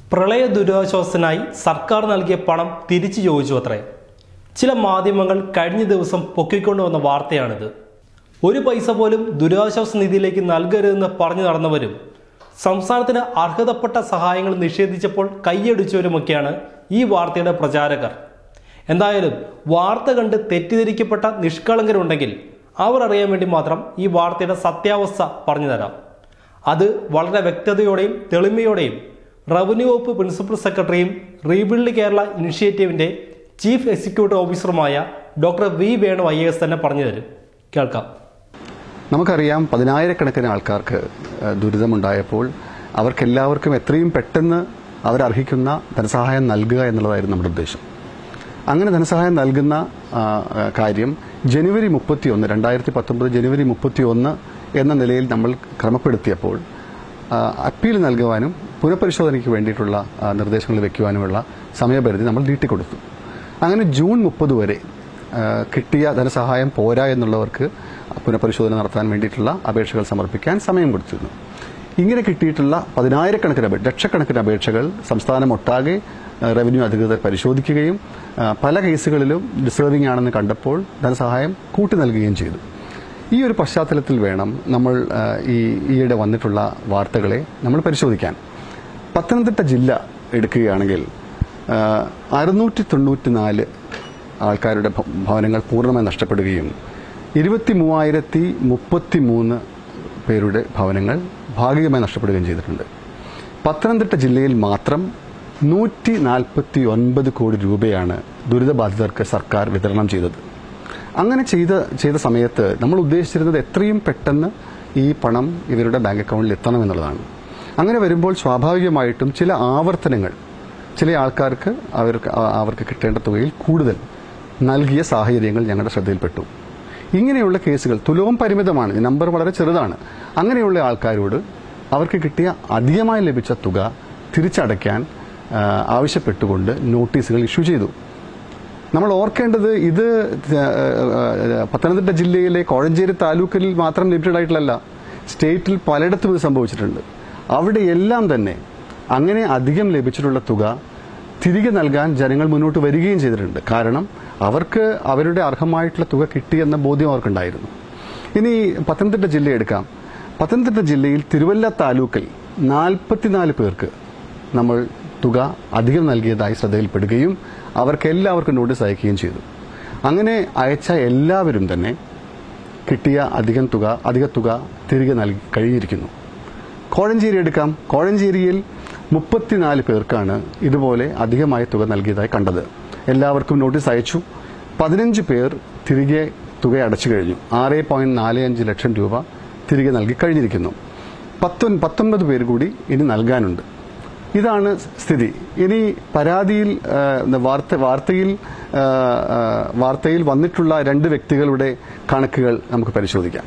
പ്രളയ ദുരിതാശ്വാസത്തിനായി സർക്കാർ നൽകിയ പണം തിരിച്ചു ചോദിച്ചു അത്രേ ചില മാധ്യമങ്ങൾ കഴിഞ്ഞ ദിവസം പൊക്കിക്കൊണ്ടുവന്ന വാർത്തയാണിത് ഒരു പൈസ പോലും ദുരിതാശ്വാസ നിധിയിലേക്ക് നൽകരുതെന്ന് പറഞ്ഞു നടന്നവരും സംസ്ഥാനത്തിന് അർഹതപ്പെട്ട സഹായങ്ങൾ നിഷേധിച്ചപ്പോൾ കൈയടിച്ചവരുമൊക്കെയാണ് ഈ വാർത്തയുടെ പ്രചാരകർ എന്തായാലും വാർത്ത കണ്ട് തെറ്റിദ്ധരിക്കപ്പെട്ട നിഷ്കളങ്കരുണ്ടെങ്കിൽ അവർ അറിയാൻ വേണ്ടി മാത്രം ഈ വാർത്തയുടെ സത്യാവസ്ഥ പറഞ്ഞു തരാം അത് വളരെ വ്യക്തതയോടെയും തെളിമയോടെയും റവന്യൂ വകുപ്പ് പ്രിൻസിപ്പൽ സെക്രട്ടറിയും റീബിൽഡ് കേരള ഇനിഷ്യേറ്റീവിന്റെ ചീഫ് എക്സിക്യൂട്ടീവ് ഓഫീസറുമായ doctor V Venu I S തന്നെ പറഞ്ഞു തരും കേൾക്കാം നമുക്കറിയാം പതിനായിരക്കണക്കിന് ആൾക്കാർക്ക് ഏഹ്, ദുരിതമുണ്ടായപ്പോൾ അവർക്കെല്ലാവർക്കും എത്രയും പെട്ടെന്ന് അവരർഹിക്കുന്ന ധനസഹായം നൽകുക എന്നുള്ളതായിരുന്നു നമ്മുടെ ഉദ്ദേശം അങ്ങനെ ധനസഹായം നൽകുന്ന ആ, ആ, കാര്യം ജനുവരി മുപ്പത്തി ഒന്ന് രണ്ടായിരത്തി പത്തൊമ്പത് ജനുവരി മുപ്പത്തി ഒന്ന് എന്ന നിലയിൽ നമ്മൾ ക്രമപ്പെടുത്തിയപ്പോൾ ആ, അപ്പീൽ നൽകുവാനും പുനഃപരിശോധനയ്ക്ക് വേണ്ടിയിട്ടുള്ള ആ, നിർദ്ദേശങ്ങൾ വയ്ക്കുവാനുമുള്ള സമയപരിധി നമ്മൾ നീട്ടിക്കൊടുത്തു അങ്ങനെ ജൂൺ മുപ്പത് വരെ ആ, കിട്ടിയ ധനസഹായം പോരാ എന്നുള്ളവർക്ക് പുനഃപരിശോധന നടത്താൻ വേണ്ടിയിട്ടുള്ള അപേക്ഷകൾ സമർപ്പിക്കാൻ സമയം കൊടുത്തിരുന്നു ഇങ്ങനെ കിട്ടിയിട്ടുള്ള പതിനായിരക്കണക്കിന് അപേ ലക്ഷക്കണക്കിന് അപേക്ഷകൾ സംസ്ഥാനമൊട്ടാകെ ആ, റവന്യൂ അധികൃതർ പരിശോധിക്കുകയും ആ, പല കേസുകളിലും ഡിസേർവിംഗ് ആണെന്ന് കണ്ടപ്പോൾ ധനസഹായം കൂട്ടി നൽകുകയും ചെയ്തു ഈ ഒരു പശ്ചാത്തലത്തിൽ വേണം നമ്മൾ ആ, ഈ ഈയിടെ വന്നിട്ടുള്ള വാർത്തകളെ നമ്മൾ പരിശോധിക്കാൻ പത്തനംതിട്ട ജില്ല എടുക്കുകയാണെങ്കിൽ അറുന്നൂറ്റി തൊണ്ണൂറ്റിനാല് ആൾക്കാരുടെ ഭ- ഭവനങ്ങൾ പൂർണ്ണമായി നഷ്ടപ്പെടുകയും ഇരുപത്തി മൂവായിരത്തി മുപ്പത്തി മൂന്ന് പേരുടെ ഭവനങ്ങൾ ഭാഗികമായി നഷ്ടപ്പെടുകയും ചെയ്തിട്ടുണ്ട് പത്തനംതിട്ട ജില്ലയിൽ മാത്രം നൂറ്റി നാൽപ്പത്തി ഒൻപത് കോടി രൂപയാണ് ദുരിതബാധിതർക്ക് സർക്കാർ വിതരണം ചെയ്തത് അങ്ങനെ ചെയ്ത ചെയ്ത സമയത്ത് നമ്മൾ ഉദ്ദേശിച്ചിരുന്നത് എത്രയും പെട്ടെന്ന് ഈ പണം ഇവരുടെ ബാങ്ക് അക്കൗണ്ടിൽ എത്തണം എന്നുള്ളതാണ് അങ്ങനെ വരുമ്പോൾ സ്വാഭാവികമായിട്ടും ചില ആവർത്തനങ്ങൾ ചില ആൾക്കാർക്ക് അവർക്ക് ആ- അവർക്ക് കിട്ടേണ്ട തുകയിൽ കൂടുതൽ നൽകിയ സാഹചര്യങ്ങൾ ഞങ്ങളുടെ ശ്രദ്ധയിൽപ്പെട്ടു ഇങ്ങനെയുള്ള കേസുകൾ തുലവും പരിമിതമാണ് ഈ നമ്പർ വളരെ ചെറുതാണ് അങ്ങനെയുള്ള ആൾക്കാരോട് അവർക്ക് കിട്ടിയ അധികമായി ലഭിച്ച തുക തിരിച്ചടയ്ക്കാൻ ആ, ആവശ്യപ്പെട്ടുകൊണ്ട് നോട്ടീസുകൾ ഇഷ്യൂ ചെയ്തു നമ്മൾ ഓർക്കേണ്ടത് ഇത് ആ, ആ, പത്തനംതിട്ട ജില്ലയിലെ കോഴഞ്ചേരി താലൂക്കിൽ മാത്രം ലിമിറ്റഡ് ആയിട്ടുള്ളല്ല സ്റ്റേറ്റിൽ പലയിടത്തും ഇത് സംഭവിച്ചിട്ടുണ്ട് അവിടെ എല്ലാം തന്നെ അങ്ങനെ അധികം ലഭിച്ചിട്ടുള്ള തുക തിരികെ നൽകാൻ ജനങ്ങൾ മുന്നോട്ട് വരികയും ചെയ്തിട്ടുണ്ട് കാരണം അവർക്ക് അവരുടെ അർഹമായിട്ടുള്ള തുക കിട്ടിയെന്ന ബോധ്യം അവർക്കുണ്ടായിരുന്നു ഇനി പത്തനംതിട്ട ജില്ല എടുക്കാം പത്തനംതിട്ട ജില്ലയിൽ തിരുവല്ല താലൂക്കിൽ നാൽപ്പത്തിനാല് പേർക്ക് നമ്മൾ തുക അധികം നൽകിയതായി ശ്രദ്ധയിൽപ്പെടുകയും അവർക്ക് എല്ലാവർക്കും നോട്ടീസ് അയക്കുകയും ചെയ്തു അങ്ങനെ അയച്ച എല്ലാവരും തന്നെ കിട്ടിയ അധികം തുക അധിക തുക തിരികെ നൽകി കഴിഞ്ഞിരിക്കുന്നു കോഴഞ്ചേരി എടുക്കാം കോഴഞ്ചേരിയിൽ മുപ്പത്തിനാല് പേർക്കാണ് ഇതുപോലെ അധികമായ തുക നൽകിയതായി കണ്ടത് എല്ലാവർക്കും നോട്ടീസ് അയച്ചു പതിനഞ്ച് പേർ തിരികെ തുക അടച്ചു കഴിഞ്ഞു ആറ് പോയിന്റ് നാല് അഞ്ച് ലക്ഷം രൂപ തിരികെ നൽകി കഴിഞ്ഞിരിക്കുന്നു പത്തൊൻ പത്തൊൻപത് പേര് കൂടി ഇനി നൽകാനുണ്ട് ഇതാണ് സ്ഥിതി ഇനി പരാതിയിൽ ആ, വാർത്ത വാർത്തയിൽ ആ, ആ, വാർത്തയിൽ വന്നിട്ടുള്ള രണ്ട് വ്യക്തികളുടെ കണക്കുകൾ നമുക്ക് പരിശോധിക്കാം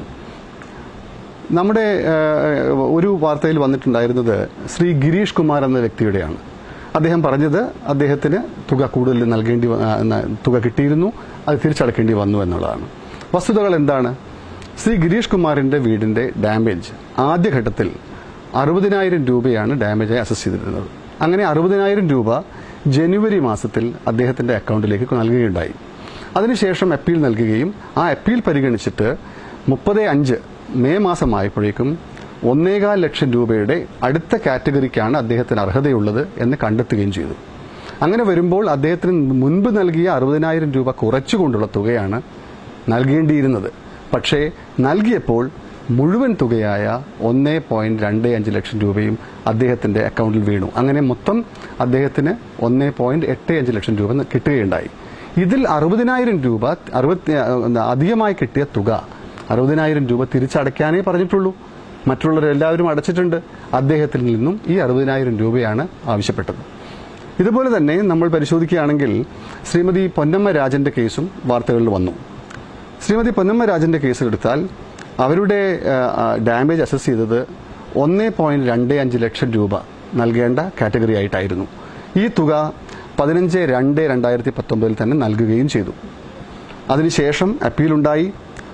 നമ്മുടെ ആ, ഒരു വാർത്തയിൽ വന്നിട്ടുണ്ടായിരുന്നത് ശ്രീ ഗിരീഷ് കുമാർ എന്ന വ്യക്തിയുടെയാണ് അദ്ദേഹം പറഞ്ഞത് അദ്ദേഹത്തിന് തുക കൂടുതൽ നൽകേണ്ടി വ- ആ, ന- തുക കിട്ടിയിരുന്നു അത് തിരിച്ചടക്കേണ്ടി വന്നു എന്നുള്ളതാണ് വസ്തുതകൾ എന്താണ് ശ്രീ ഗിരീഷ് കുമാറിന്റെ വീടിന്റെ ഡാമേജ് ആദ്യഘട്ടത്തിൽ അറുപതിനായിരം രൂപയാണ് ഡാമേജായി അസസ് ചെയ്തിരുന്നത് അങ്ങനെ അറുപതിനായിരം രൂപ ജനുവരി മാസത്തിൽ അദ്ദേഹത്തിന്റെ അക്കൗണ്ടിലേക്ക് നൽകുകയുണ്ടായി അതിനുശേഷം അപ്പീൽ നൽകുകയും ആ അപ്പീൽ പരിഗണിച്ചിട്ട് മുപ്പത് അഞ്ച് മെയ് മാസമായപ്പോഴേക്കും ഒന്നേകാൽ ലക്ഷം രൂപയുടെ അടുത്ത കാറ്റഗറിക്കാണ് അദ്ദേഹത്തിന് അർഹതയുള്ളത് എന്ന് കണ്ടെത്തുകയും ചെയ്തു അങ്ങനെ വരുമ്പോൾ അദ്ദേഹത്തിന് മുൻപ് നൽകിയ അറുപതിനായിരം രൂപ കുറച്ചുകൊണ്ടുള്ള തുകയാണ് നൽകേണ്ടിയിരുന്നത് പക്ഷേ നൽകിയപ്പോൾ മുഴുവൻ തുകയായ ഒന്നേ പോയിന്റ് രണ്ട് അഞ്ച് ലക്ഷം രൂപയും അദ്ദേഹത്തിന്റെ അക്കൗണ്ടിൽ വീണു അങ്ങനെ മൊത്തം അദ്ദേഹത്തിന് ഒന്നേ പോയിന്റ് എട്ട് അഞ്ച് ലക്ഷം രൂപ കിട്ടുകയുണ്ടായി ഇതിൽ അറുപതിനായിരം രൂപ അറുപത്തി അധികമായി കിട്ടിയ തുക അറുപതിനായിരം രൂപ തിരിച്ചടയ്ക്കാനേ പറഞ്ഞിട്ടുള്ളൂ മറ്റുള്ളവരെല്ലാവരും അടച്ചിട്ടുണ്ട് അദ്ദേഹത്തിൽ നിന്നും ഈ അറുപതിനായിരം രൂപയാണ് ആവശ്യപ്പെട്ടത് ഇതുപോലെ തന്നെ നമ്മൾ പരിശോധിക്കുകയാണെങ്കിൽ ശ്രീമതി പൊന്നമ്മ രാജന്റെ കേസും വാർത്തകളിൽ വന്നു ശ്രീമതി പൊന്നമ്മ രാജന്റെ കേസ് എടുത്താൽ അവരുടെ ആ, ആ, ഡാമേജ് അസസ് ചെയ്തത് ഒന്നേ പോയിന്റ് രണ്ട് അഞ്ച് ലക്ഷം രൂപ നൽകേണ്ട കാറ്റഗറി ആയിട്ടായിരുന്നു ഈ തുക പതിനഞ്ച് രണ്ട് രണ്ടായിരത്തി പത്തൊമ്പതിൽ തന്നെ നൽകുകയും ചെയ്തു അതിനുശേഷം അപ്പീലുണ്ടായി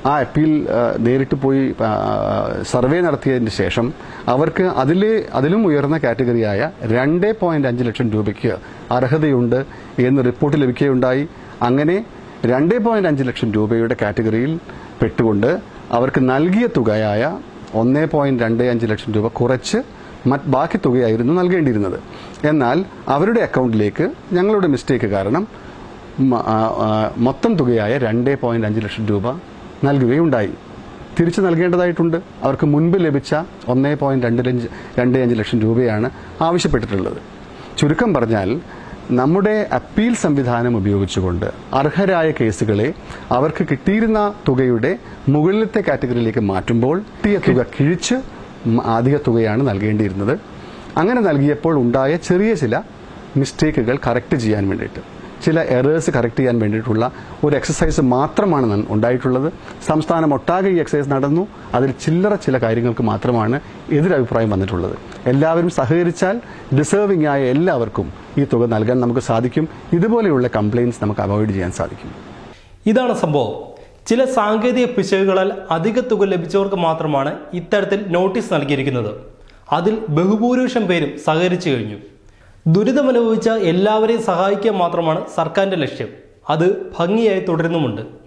ആ അപ്പീൽ ആ, നേരിട്ട് പോയി ആ, സർവേ നടത്തിയതിന് ശേഷം അവർക്ക് അതിലെ അതിലും ഉയർന്ന കാറ്റഗറിയായ രണ്ട് പോയിന്റ് അഞ്ച് ലക്ഷം രൂപയ്ക്ക് അർഹതയുണ്ട് എന്ന് റിപ്പോർട്ട് ലഭിക്കുകയുണ്ടായി അങ്ങനെ രണ്ട് പോയിന്റ് അഞ്ച് ലക്ഷം രൂപയുടെ കാറ്റഗറിയിൽ പെട്ടുകൊണ്ട് അവർക്ക് നൽകിയ തുകയായ ഒന്ന് പോയിന്റ് രണ്ട് അഞ്ച് ലക്ഷം രൂപ കുറച്ച് മറ്റ് ബാക്കി തുകയായിരുന്നു നൽകേണ്ടിയിരുന്നത് എന്നാൽ അവരുടെ അക്കൗണ്ടിലേക്ക് ഞങ്ങളുടെ മിസ്റ്റേക്ക് കാരണം മ- ആ, ആ, മൊത്തം തുകയായ രണ്ട് പോയിന്റ് അഞ്ച് ലക്ഷം രൂപ നൽകുകയുണ്ടായി തിരിച്ചു നൽകേണ്ടതായിട്ടുണ്ട് അവർക്ക് മുൻപ് ലഭിച്ച ഒന്നേ പോയിന്റ് രണ്ട് ലഞ്ച് രണ്ട് അഞ്ച് ലക്ഷം രൂപയാണ് ആവശ്യപ്പെട്ടിട്ടുള്ളത് ചുരുക്കം പറഞ്ഞാൽ നമ്മുടെ അപ്പീൽ സംവിധാനം ഉപയോഗിച്ചുകൊണ്ട് അർഹരായ കേസുകളെ അവർക്ക് കിട്ടിയിരുന്ന തുകയുടെ മുകളിലത്തെ കാറ്റഗറിയിലേക്ക് മാറ്റുമ്പോൾ കിട്ടിയ തുക കിഴിച്ച് മ- അധിക തുകയാണ് നൽകേണ്ടിയിരുന്നത് അങ്ങനെ നൽകിയപ്പോൾ ഉണ്ടായ ചെറിയ ചില മിസ്റ്റേക്കുകൾ കറക്റ്റ് ചെയ്യാൻ വേണ്ടിയിട്ട് ചില എറേഴ്സ് കറക്റ്റ് ചെയ്യാൻ വേണ്ടിയിട്ടുള്ള ഒരു എക്സസൈസ് മാത്രമാണ് ന- ഉണ്ടായിട്ടുള്ളത് സംസ്ഥാനം ഒട്ടാകെ ഈ എക്സസൈസ് നടന്നു അതിൽ ചില്ലറ ചില കാര്യങ്ങൾക്ക് മാത്രമാണ് എതിരഭിപ്രായം വന്നിട്ടുള്ളത് എല്ലാവരും സഹകരിച്ചാൽ ഡിസേർവിംഗ് ആയ എല്ലാവർക്കും ഈ തുക നൽകാൻ നമുക്ക് സാധിക്കും ഇതുപോലെയുള്ള കംപ്ലയിൻസ് നമുക്ക് അവോയ്ഡ് ചെയ്യാൻ സാധിക്കും ഇതാണ് സംഭവം ചില സാങ്കേതിക പിശകുകളാൽ അധിക തുക ലഭിച്ചവർക്ക് മാത്രമാണ് ഇത്തരത്തിൽ നോട്ടീസ് നൽകിയിരിക്കുന്നത് അതിൽ ബഹുഭൂരിപക്ഷം പേരും സഹകരിച്ചു കഴിഞ്ഞു ദുരിതമനുഭവിച്ച എല്ലാവരെയും സഹായിക്കുക മാത്രമാണ് സർക്കാരിന്റെ ലക്ഷ്യം അത് ഭംഗിയായി തുടരുന്നുമുണ്ട്